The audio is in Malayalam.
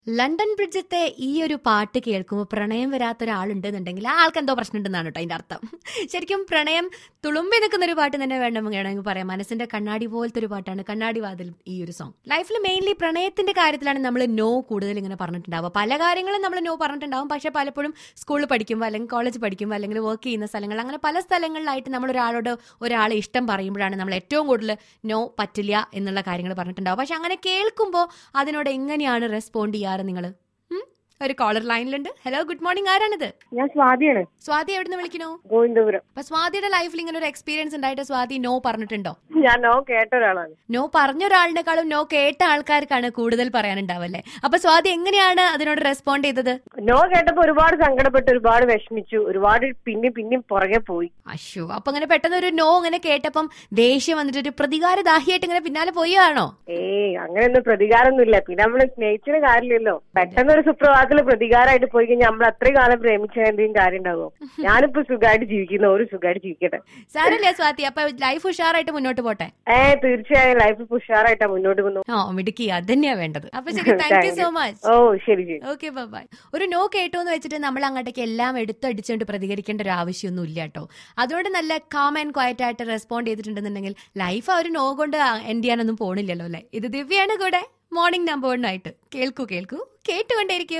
ലണ്ടൻ ബ്രിഡ്ജത്തെ ഈ ഒരു പാട്ട് കേൾക്കുമ്പോൾ പ്രണയം വരാത്ത ഒരാളുണ്ടെന്നുണ്ടെങ്കിൽ ആ ആൾക്ക് എന്തോ പ്രശ്നമുണ്ടെന്നാണ് കേട്ടോ അതിന്റെ അർത്ഥം ശരിക്കും പ്രണയം തുളുമ്പി നിൽക്കുന്ന ഒരു പാട്ട് തന്നെ വേണം വേണമെങ്കിൽ പറയാം മനസ്സിന്റെ കണ്ണാടി പോലത്തെ ഒരു പാട്ടാണ് കണ്ണാടി വാതിൽ ഈ ഒരു സോങ് ലൈഫിൽ മെയിൻലി പ്രണയത്തിന്റെ കാര്യത്തിലാണ് നമ്മൾ നോ കൂടുതൽ ഇങ്ങനെ പറഞ്ഞിട്ടുണ്ടാവുക പല കാര്യങ്ങളും നമ്മൾ നോ പറഞ്ഞിട്ടുണ്ടാവും പക്ഷെ പലപ്പോഴും സ്കൂളിൽ പഠിക്കുമ്പോൾ അല്ലെങ്കിൽ കോളേജ് പഠിക്കുമ്പോൾ അല്ലെങ്കിൽ വർക്ക് ചെയ്യുന്ന സ്ഥലങ്ങൾ അങ്ങനെ പല സ്ഥലങ്ങളിലായിട്ട് നമ്മൾ ഒരാളോട് ഒരാളെ ഇഷ്ടം പറയുമ്പോഴാണ് നമ്മൾ ഏറ്റവും കൂടുതൽ നോ പറ്റില്ല എന്നുള്ള കാര്യങ്ങൾ പറഞ്ഞിട്ടുണ്ടാവും പക്ഷെ അങ്ങനെ കേൾക്കുമ്പോൾ അതിനോട് എങ്ങനെയാണ് റെസ്പോണ്ട് ചെയ്യാറ് നിങ്ങൾ ഒരു കോളർ ലൈനിലുണ്ട് ഹലോ ഗുഡ് മോർണിംഗ് ആരാണിത് ഞാൻ സ്വാതിയാണ് സ്വാതി എവിടുന്ന് വിളിക്കണോ ഗോവിന്ദപുരം അപ്പൊ സ്വാതിയുടെ ലൈഫിൽ ഇങ്ങനെ ഒരു എക്സ്പീരിയൻസ് ഉണ്ടായിട്ട് സ്വാതി നോ പറഞ്ഞിട്ടുണ്ടോ ഞാൻ നോ കേട്ട ഒരാളാണ് നോ പറഞ്ഞ ഒരാളിനെക്കാളും നോ കേട്ട ആൾക്കാർക്കാണ് കൂടുതൽ പറയാനുണ്ടാവല്ലേ അപ്പൊ സ്വാതി എങ്ങനെയാണ് അതിനോട് റെസ്പോണ്ട് ചെയ്തത് നോ കേട്ടപ്പോ ഒരുപാട് സങ്കടപ്പെട്ടു ഒരുപാട് വിഷമിച്ചു ഒരുപാട് പിന്നെ പിന്നെയും പുറകെ പോയി അശോ അപ്പൊ അങ്ങനെ പെട്ടെന്ന് ഒരു നോ ഇങ്ങനെ കേട്ടപ്പം ദേഷ്യം വന്നിട്ട് ഒരു പ്രതികാരദാഹിയായിട്ട് ഇങ്ങനെ പിന്നാലെ പോയാണോ ഏയ് അങ്ങനെയൊന്നും പ്രതികാരമൊന്നുമില്ല പിന്നെ നമ്മള് സ്നേഹിച്ചിന് കാര്യമില്ലല്ലോ പെട്ടെന്ന് ഒരു സുപ്രഭാതത്തില് പ്രതികാരമായിട്ട് പോയി കഴിഞ്ഞാൽ നമ്മൾ അത്രയും കാലം പ്രേമിച്ച എന്തെങ്കിലും കാര്യം ഉണ്ടാവുമോ ഞാനിപ്പോ സുഖമായിട്ട് ജീവിക്കുന്ന ഒരു സുഖമായിട്ട് ജീവിക്കട്ടെ സാരല്ലേ സ്വാതി അപ്പൊ ലൈഫ് ഉഷാറായിട്ട് മുന്നോട്ട് പോട്ടെ ഏ തീർച്ചയായും ലൈഫ് ഉഷാറായിട്ടാ മുന്നോട്ട് പോകുന്നു ആ മിടുക്കി അത് തന്നെയാ വേണ്ടത് അപ്പൊ ശരി താങ്ക് യു സോ മച്ച് ഓ ശരി ശരി ഓക്കെ ബൈ ഒരു നോ കേട്ടോ എന്ന് വെച്ചിട്ട് നമ്മൾ അങ്ങോട്ടേക്ക് എല്ലാം എടുത്തടിച്ചുകൊണ്ട് പ്രതികരിക്കേണ്ട ഒരു ആവശ്യമൊന്നും ഇല്ല കേട്ടോ അതുകൊണ്ട് നല്ല കാം ആൻഡ് ക്വയറ്റ് ആയിട്ട് റെസ്പോണ്ട് ചെയ്തിട്ടുണ്ടെന്നുണ്ടെങ്കിൽ ലൈഫ് ആ ഒരു നോ കൊണ്ട് എൻഡ് ചെയ്യാനൊന്നും പോണില്ലല്ലോ അല്ലെ ഇത് ദിവ്യാണ് കൂടെ മോർണിംഗ് നമ്പർ വണ്ണായിട്ട് കേൾക്കൂ കേൾക്കൂ കേട്ടുകൊണ്ടേയിരിക്കും